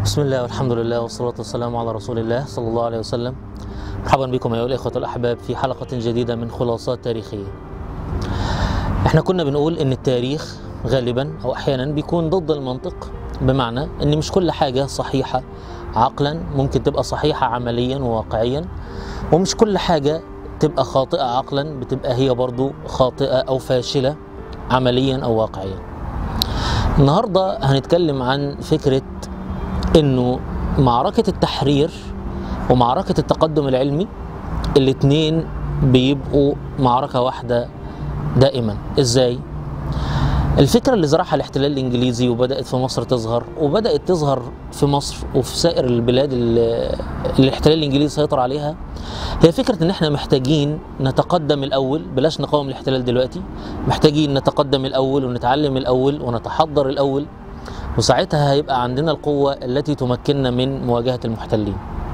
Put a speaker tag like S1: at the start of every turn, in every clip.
S1: بسم الله والحمد لله والصلاة والسلام على رسول الله صلى الله عليه وسلم مرحبا بكم أيها الإخوة الأحباب في حلقة جديدة من خلاصات تاريخية احنا كنا بنقول ان التاريخ غالبا او احيانا بيكون ضد المنطق بمعنى ان مش كل حاجة صحيحة عقلا ممكن تبقى صحيحة عمليا وواقعيا ومش كل حاجة تبقى خاطئة عقلا بتبقى هي برضو خاطئة او فاشلة عمليا او واقعيا النهاردة هنتكلم عن فكرة انه معركة التحرير ومعركة التقدم العلمي الاتنين بيبقوا معركة واحدة دائما ازاي الفكرة اللي زرعها الاحتلال الانجليزي وبدأت في مصر تظهر وبدأت تظهر في مصر وفي سائر البلاد اللي الاحتلال الانجليزي سيطر عليها هي فكرة ان احنا محتاجين نتقدم الاول بلاش نقاوم الاحتلال دلوقتي محتاجين نتقدم الاول ونتعلم الاول ونتحضر الاول وساعتها هيبقى عندنا القوة التي تمكننا من مواجهة المحتلين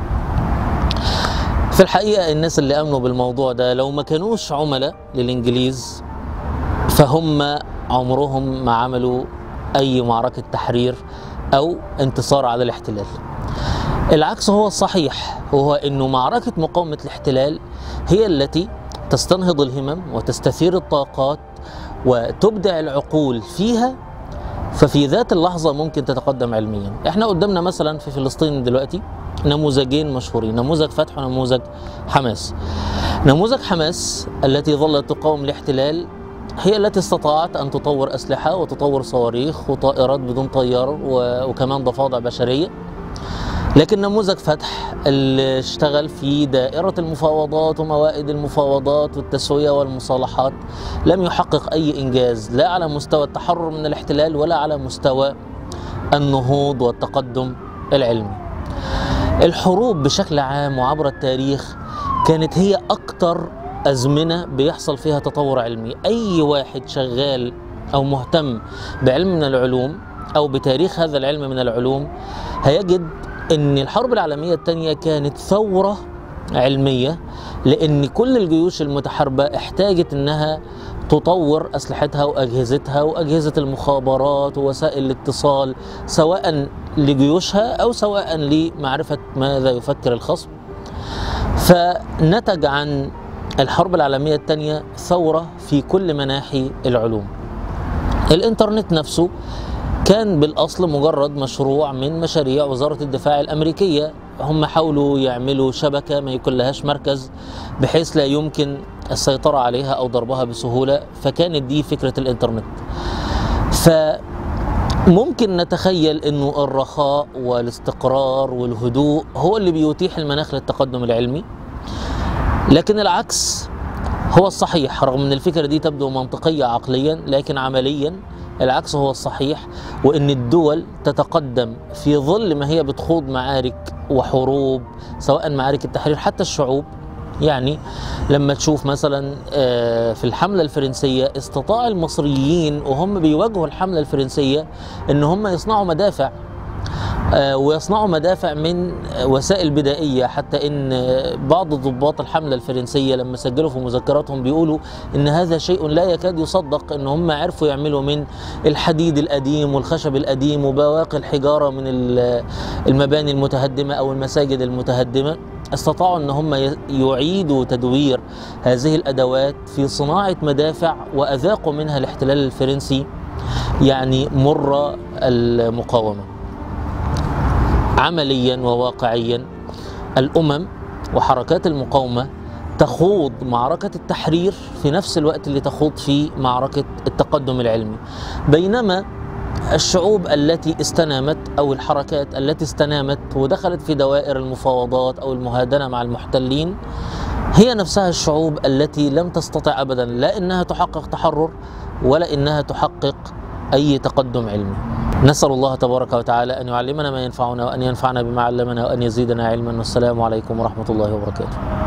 S1: في الحقيقة الناس اللي امنوا بالموضوع ده لو ما كانوش عملاء للانجليز فهم عمرهم ما عملوا اي معركة تحرير او انتصار على الاحتلال العكس هو الصحيح وهو انه معركة مقاومة الاحتلال هي التي تستنهض الهمم وتستثير الطاقات وتبدع العقول فيها ففي ذات اللحظة ممكن تتقدم علميا احنا قدامنا مثلا في فلسطين دلوقتي نموذجين مشهورين نموذج فتح ونموذج حماس نموذج حماس التي ظلت تقاوم الاحتلال هي التي استطاعت أن تطور أسلحة وتطور صواريخ وطائرات بدون طيار وكمان ضفادع بشرية لكن نموذج فتح اللي اشتغل في دائرة المفاوضات وموائد المفاوضات والتسوية والمصالحات لم يحقق أي إنجاز لا على مستوى التحرر من الاحتلال ولا على مستوى النهوض والتقدم العلمي الحروب بشكل عام وعبر التاريخ كانت هي أكتر أزمنة بيحصل فيها تطور علمي أي واحد شغال أو مهتم بعلم من العلوم أو بتاريخ هذا العلم من العلوم هيجد ان الحرب العالميه الثانيه كانت ثوره علميه لان كل الجيوش المتحاربه احتاجت انها تطور اسلحتها واجهزتها واجهزه المخابرات ووسائل الاتصال سواء لجيوشها او سواء لمعرفه ماذا يفكر الخصم فنتج عن الحرب العالميه الثانيه ثوره في كل مناحي العلوم الانترنت نفسه كان بالاصل مجرد مشروع من مشاريع وزاره الدفاع الامريكيه هم حاولوا يعملوا شبكه ما يكون لهاش مركز بحيث لا يمكن السيطره عليها او ضربها بسهوله فكانت دي فكره الانترنت فممكن نتخيل انه الرخاء والاستقرار والهدوء هو اللي بيتيح المناخ للتقدم العلمي لكن العكس هو الصحيح رغم ان الفكره دي تبدو منطقيه عقليا لكن عمليا العكس هو الصحيح وان الدول تتقدم في ظل ما هي بتخوض معارك وحروب سواء معارك التحرير حتى الشعوب يعني لما تشوف مثلا في الحملة الفرنسية استطاع المصريين وهم بيواجهوا الحملة الفرنسية ان هم يصنعوا مدافع ويصنعوا مدافع من وسائل بدائية حتى ان بعض ضباط الحملة الفرنسية لما سجلوا في مذكراتهم بيقولوا ان هذا شيء لا يكاد يصدق ان هم عرفوا يعملوا من الحديد القديم والخشب القديم وبواقي الحجارة من المباني المتهدمة او المساجد المتهدمة استطاعوا ان هم يعيدوا تدوير هذه الادوات في صناعة مدافع واذاقوا منها الاحتلال الفرنسي يعني مر المقاومه عمليا وواقعيا الامم وحركات المقاومه تخوض معركه التحرير في نفس الوقت اللي تخوض فيه معركه التقدم العلمي بينما الشعوب التي استنامت او الحركات التي استنامت ودخلت في دوائر المفاوضات او المهادنه مع المحتلين هي نفسها الشعوب التي لم تستطع ابدا لا انها تحقق تحرر ولا انها تحقق اي تقدم علمي نسأل الله تبارك وتعالى أن يعلمنا ما ينفعنا وأن ينفعنا بما علمنا وأن يزيدنا علما والسلام عليكم ورحمة الله وبركاته